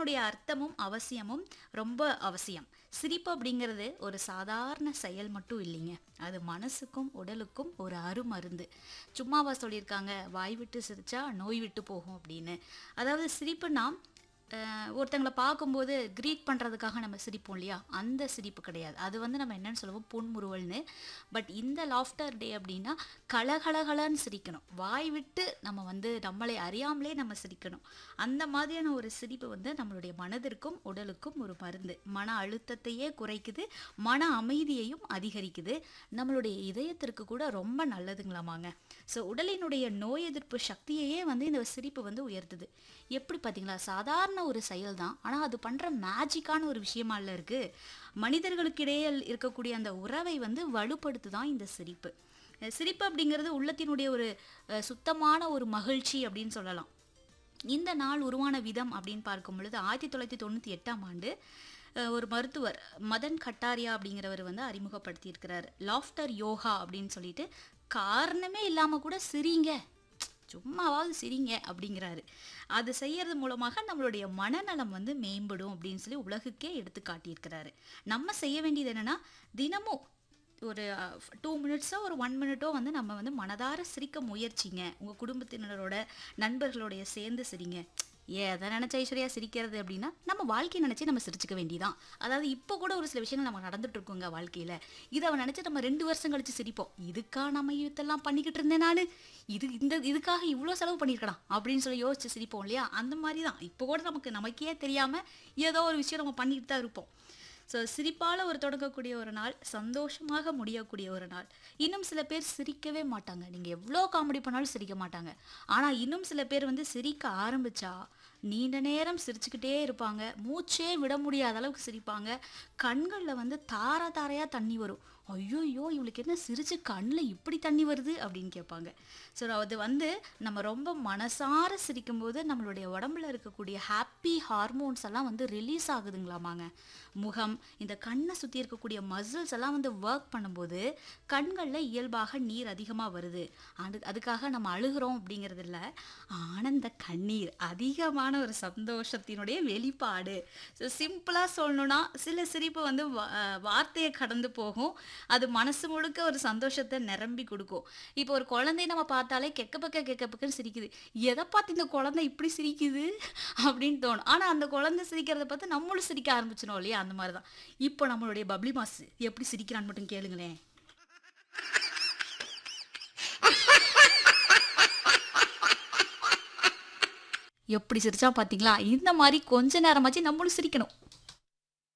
இதனுடைய அர்த்தமும் அவசியமும் ரொம்ப அவசியம் சிரிப்பு அப்படிங்கிறது ஒரு சாதாரண செயல் மட்டும் இல்லைங்க அது மனசுக்கும் உடலுக்கும் ஒரு அருமருந்து சும்மாவா சொல்லியிருக்காங்க வாய் விட்டு சிரிச்சா நோய் விட்டு போகும் அப்படின்னு அதாவது சிரிப்புனா அஹ், ஒருத்தங்களை பார்க்கும்போது க்ரீட் பண்ணுறதுக்காக நம்ம சிரிப்போம் இல்லையா அந்த சிரிப்பு கிடையாது அது வந்து நம்ம என்னன்னு சொல்லுவோம் புன்முறுவல்னு பட் இந்த லாஃப்டர் டே அப்படின்னா கலகலகலன்னு சிரிக்கணும் வாய் விட்டு நம்ம வந்து நம்மளை அறியாமலே நம்ம சிரிக்கணும் அந்த மாதிரியான ஒரு சிரிப்பு வந்து நம்மளுடைய மனதிற்கும் உடலுக்கும் ஒரு மருந்து மன அழுத்தத்தையே குறைக்குது மன அமைதியையும் அதிகரிக்குது நம்மளுடைய இதயத்திற்கு கூட ரொம்ப நல்லதுங்களாமாங்க ஸோ உடலினுடைய நோய் எதிர்ப்பு சக்தியையே வந்து இந்த சிரிப்பு வந்து உயர்த்துது எப்படி பார்த்தீங்களா சாதாரண ஒரு செயல் தான் ஆனால் அது பண்ணுற மேஜிக்கான ஒரு விஷயமா இல்லை இருக்குது மனிதர்களுக்கிடையே இருக்கக்கூடிய அந்த உறவை வந்து வலுப்படுத்து தான் இந்த சிரிப்பு அஹ் சிரிப்பு அப்படிங்கிறது உள்ளத்தினுடைய ஒரு அஹ், சுத்தமான ஒரு மகிழ்ச்சி அப்படின்னு சொல்லலாம் இந்த நாள் உருவான விதம் அப்படின்னு பார்க்கும் பொழுது ஆயிரத்தி தொள்ளாயிரத்தி தொண்ணூற்றி எட்டாம் ஆண்டு அஹ், ஒரு மருத்துவர் மதன் கட்டாரியா அப்படிங்கிறவர் வந்து அறிமுகப்படுத்தியிருக்கிறார் லாஃப்டர் யோகா அப்படின்னு சொல்லிட்டு காரணமே இல்லாமல் கூட சிரிங்க சும்மாவாவது சிரிங்க அப்படிங்கிறாரு அது செய்யறது மூலமாக நம்மளுடைய மனநலம் வந்து மேம்படும் அப்படின்னு சொல்லி உலகுக்கே எடுத்து காட்டியிருக்கிறாரு நம்ம செய்ய வேண்டியது என்னன்னா தினமும் ஒரு டூ மினிட்ஸோ ஒரு ஒன் மினிட்டோ வந்து நம்ம வந்து மனதார சிரிக்க முயற்சிங்க உங்கள் குடும்பத்தினரோட நண்பர்களோடைய சேர்ந்து சிரிங்க ஏ அதை நினச்ச ஐஸ்வர்யா சிரிக்கிறது அப்படின்னா நம்ம வாழ்க்கையை நினச்சி நம்ம சிரிச்சுக்க வேண்டியதான் அதாவது இப்போ கூட ஒரு சில விஷயங்கள் நம்ம நடந்துட்டு இருக்கோங்க வாழ்க்கையில் இதை அவன் நினச்சி நம்ம ரெண்டு வருஷம் கழிச்சு சிரிப்போம் இதுக்கா நம்ம இதெல்லாம் பண்ணிக்கிட்டு இருந்தேன் நான் இது இந்த இதுக்காக இவ்வளோ செலவு பண்ணியிருக்கலாம் அப்படின்னு சொல்லி யோசிச்சு சிரிப்போம் இல்லையா அந்த மாதிரி தான் இப்போ கூட நமக்கு நமக்கே தெரியாமல் ஏதோ ஒரு விஷயம் நம்ம பண்ணிக்கிட்டு தான் இருப்போம் ஸோ சிரிப்பால் ஒரு தொடங்கக்கூடிய ஒரு நாள் சந்தோஷமாக முடியக்கூடிய ஒரு நாள் இன்னும் சில பேர் சிரிக்கவே மாட்டாங்க நீங்கள் எவ்வளோ காமெடி பண்ணாலும் சிரிக்க மாட்டாங்க ஆனால் இன்னும் சில பேர் வந்து சிரிக்க ஆரம்பிச்சா நீண்ட நேரம் சிரிச்சுக்கிட்டே இருப்பாங்க மூச்சே விட முடியாத அளவுக்கு சிரிப்பாங்க கண்களில் வந்து தார தாரையாக தண்ணி வரும் ஐயோயோ இவளுக்கு என்ன சிரிச்சு கண்ணில் இப்படி தண்ணி வருது அப்படின்னு கேட்பாங்க ஸோ அது வந்து நம்ம ரொம்ப மனசார சிரிக்கும்போது நம்மளுடைய உடம்புல இருக்கக்கூடிய ஹாப்பி ஹார்மோன்ஸ் எல்லாம் வந்து ரிலீஸ் ஆகுதுங்களாமாங்க முகம் இந்த கண்ணை சுற்றி இருக்கக்கூடிய மசில்ஸ் எல்லாம் வந்து ஒர்க் பண்ணும்போது கண்களில் இயல்பாக நீர் அதிகமாக வருது அது அதுக்காக நம்ம அழுகிறோம் அப்படிங்கிறது இல்லை ஆனந்த கண்ணீர் அதிகமான ஒரு சந்தோஷத்தினுடைய வெளிப்பாடு ஸோ சிம்பிளாக சொல்லணும்னா சில சிரிப்பு வந்து வா- அஹ் வார்த்தையை கடந்து போகும் அது மனசு முழுக்க ஒரு சந்தோஷத்தை நிரம்பி கொடுக்கும் இப்போ ஒரு குழந்தைய நம்ம பார்த்தாலே கெக்க பக்க கெக்க பக்கன்னு சிரிக்குது எதை பார்த்து இந்த குழந்தை இப்படி சிரிக்குது அப்படின்னு தோணும் ஆனால் அந்த குழந்தை சிரிக்கிறத பார்த்து நம்மளும் சிரிக்க ஆரம்பிச்சிடும் இல்லையா அந்த மாதிரி தான் இப்போ நம்மளுடைய பப்ளி மாஸ் எப்படி சிரிக்கிறான்னு மட்டும் கேளுங்களேன் எப்படி சிரிச்சா பார்த்தீங்களா இந்த மாதிரி கொஞ்ச நேரமாச்சு நம்மளும் சிரிக்கணும்